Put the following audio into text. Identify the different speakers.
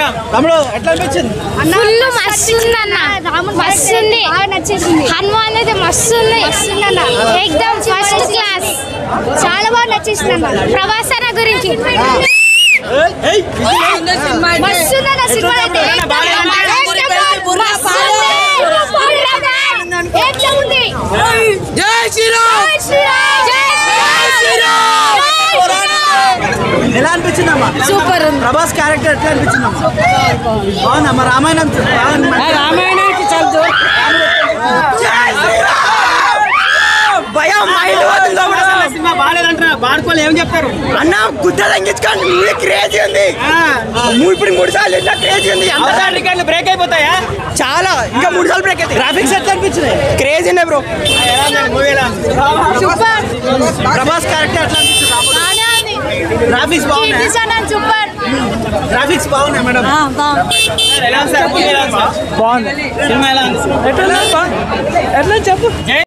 Speaker 1: తమ్ముడు ఎట్లా అనిపించింది
Speaker 2: ఫుల్ మస్తు ఉంది అన్న మస్తు ఉంది
Speaker 3: నచ్చేసింది
Speaker 2: హనుమాన్ అయితే మస్తు ఉంది ఎక్దమ్ ఫస్ట్ క్లాస్
Speaker 3: చాలా బాగా నచ్చేసింది అన్న
Speaker 2: ప్రభాస్ అన్న గురించి
Speaker 1: ఏయ్,
Speaker 3: మస్తు ఉంది అన్న సినిమా అయితే మస్తు ఉంది. ఏం ఉంది?
Speaker 4: జై శ్రీరామ్
Speaker 3: జై శ్రీరామ్. జై శ్రీరామ్.
Speaker 1: ఎలా అనిపించింది అమ్మా
Speaker 2: సూపర్ ఉంది
Speaker 1: ప్రభాస్ క్యారెక్టర్ ఎట్లా అనిపించింది అమ్మా బాగుందమ్మా రామాయణం బాగుంది
Speaker 4: రామాయణానికి చల్దు భయం మైండ్ పోతుంది లోపల అసలు.
Speaker 1: సినిమా బాగాలేదంటున్నా బాడుకోవాలి ఏం చెప్తారు
Speaker 4: అన్న గుద్ద తగ్గించుకోండి మూవీ క్రేజీ ఉంది మూవీ ఇప్పుడు మూడు సార్లు ఎట్లా క్రేజీ ఉంది ఎంత
Speaker 1: రికార్డులు బ్రేక్ అయిపోతాయా
Speaker 4: చాలా ఇంకా మూడు సార్లు బ్రేక్ అయితే
Speaker 1: గ్రాఫిక్స్ ఎట్లా అనిపించినాయి
Speaker 4: క్రేజీ ఉన్నాయి బ్రో
Speaker 1: మూవీ ఎలా ఉంది? ప్రభాస్ క్యారెక్టర్ ఎట్లా అనిపించింది గ్రాఫిక్స్ బాగున్నాయి
Speaker 3: సూపర్
Speaker 1: గ్రాఫిక్స్ బాగున్నాయి మేడం ఎలా ఉంది సార్? మూవీ ఎలా ఉంది సార్? బాగుంది సినిమా ఎలా ఉంది
Speaker 4: ఎట్లా చెప్పు